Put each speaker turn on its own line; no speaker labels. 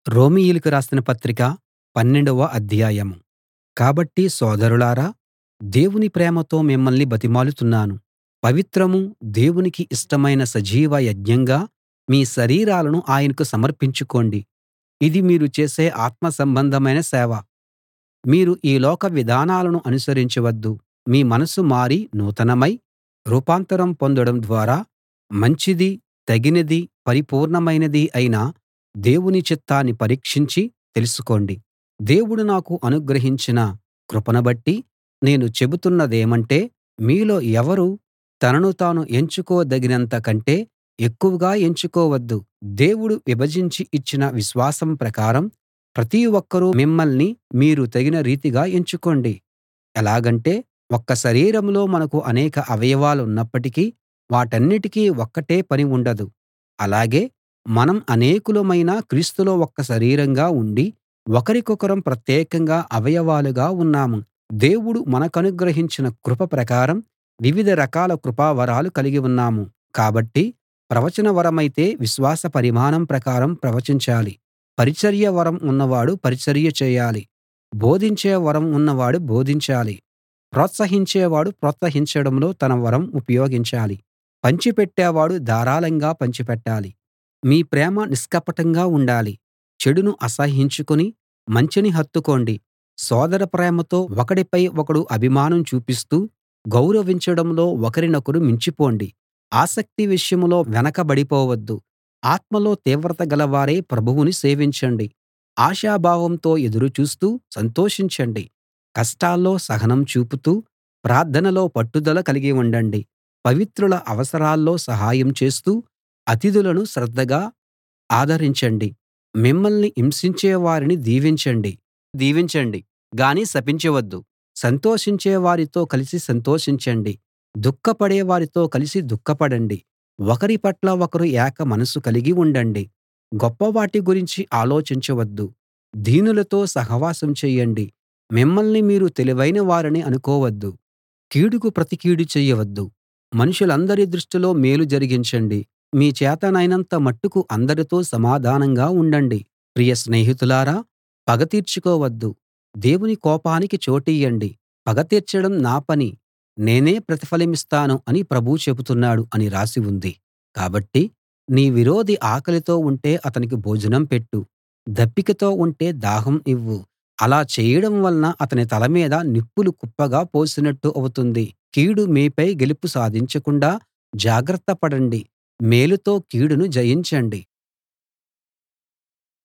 రోమీయులకు రాసిన పత్రిక పన్నెండవ అధ్యాయం కాబట్టి సోదరులారా దేవుని ప్రేమతో మిమ్మల్ని బతిమాలుతున్నాను పవిత్రం దేవునికి ఇష్టమైన సజీవ యజ్ఞంగా మీ శరీరాలను ఆయనకు సమర్పించుకోండి ఇది మీరు చేసే ఆత్మ సంబంధమైన సేవ మీరు ఈ లోక విధానాలను అనుసరించవద్దు మీ మనసు మారి నూతనమై రూపాంతరం పొందడం ద్వారా మంచిదీ తగినదీ పరిపూర్ణమైనదీ అయిన దేవుని చిత్తాన్ని పరీక్షించి తెలుసుకోండి దేవుడు నాకు అనుగ్రహించిన కృపను బట్టి నేను చెబుతున్నదేమంటే మీలో ఎవరూ తనను తాను ఎంచుకోదగినంత కంటే ఎక్కువగా ఎంచుకోవద్దు దేవుడు విభజించి ఇచ్చిన విశ్వాసం ప్రకారం ప్రతి ఒక్కరూ మిమ్మల్ని మీరు తగిన రీతిగా ఎంచుకోండి ఎలాగంటే ఒక్క శరీరంలో మనకు అనేక అవయవాలున్నప్పటికీ వాటన్నిటికీ ఒక్కటే పని ఉండదు అలాగే మనం అనేకులమైనా క్రీస్తులో ఒక్క శరీరంగా ఉండి ఒకరికొకరం ప్రత్యేకంగా అవయవాలుగా ఉన్నాం దేవుడు మనకనుగ్రహించిన కృప ప్రకారం వివిధ రకాల కృపావరాలు కలిగి ఉన్నాం కాబట్టి ప్రవచన వరమైతే విశ్వాస పరిమాణం ప్రకారం ప్రవచించాలి పరిచర్య వరం ఉన్నవాడు పరిచర్య చేయాలి బోధించే వరం ఉన్నవాడు బోధించాలి ప్రోత్సహించేవాడు ప్రోత్సహించడంలో తన వరం ఉపయోగించాలి పంచిపెట్టేవాడు ధారాళంగా పంచిపెట్టాలి మీ ప్రేమ నిష్కపటంగా ఉండాలి చెడును అసహ్యించుకుని మంచిని హత్తుకోండి సోదర ప్రేమతో ఒకడిపై ఒకడు అభిమానం చూపిస్తూ గౌరవించడంలో ఒకరినొకరు మించిపోండి ఆసక్తి విషయంలో వెనకబడిపోవద్దు ఆత్మలో తీవ్రత గలవారై ప్రభువుని సేవించండి ఆశాభావంతో ఎదురు చూస్తూ సంతోషించండి కష్టాల్లో సహనం చూపుతూ ప్రార్థనలో పట్టుదల కలిగి ఉండండి పవిత్రుల అవసరాల్లో సహాయం చేస్తూ అతిథులను శ్రద్ధగా ఆదరించండి మిమ్మల్ని హింసించే వారిని దీవించండి దీవించండి గాని శపించవద్దు సంతోషించే వారితో కలిసి సంతోషించండి దుఃఖపడే వారితో కలిసి దుఃఖపడండి ఒకరి పట్ల ఒకరు ఏక మనసు కలిగి ఉండండి గొప్పవాటి గురించి ఆలోచించవద్దు దీనులతో సహవాసం చేయండి మిమ్మల్ని మీరు తెలివైన వారని అనుకోవద్దు కీడుకు ప్రతి కీడు చేయవద్దు మనుషులందరి దృష్టిలో మేలు జరిగించండి మీ చేతనైనంత మట్టుకు అందరితో సమాధానంగా ఉండండి ప్రియ స్నేహితులారా పగ తీర్చుకోవద్దు దేవుని కోపానికి చోటియ్యండి పగ తీర్చడం నా పని నేనే ప్రతిఫలమిస్తాను అని ప్రభువు చెబుతున్నాడు అని రాసి ఉంది కాబట్టి నీ విరోధి ఆకలితో ఉంటే అతనికి భోజనం పెట్టు దప్పికతో ఉంటే దాహం ఇవ్వు అలా చేయడం వలన అతని తల మీద నిప్పులు కుప్పగా పోసినట్టు అవుతుంది కీడు మీపై గెలుపు సాధించకుండా జాగ్రత్త పడండి మేలుతో కీడును జయించండి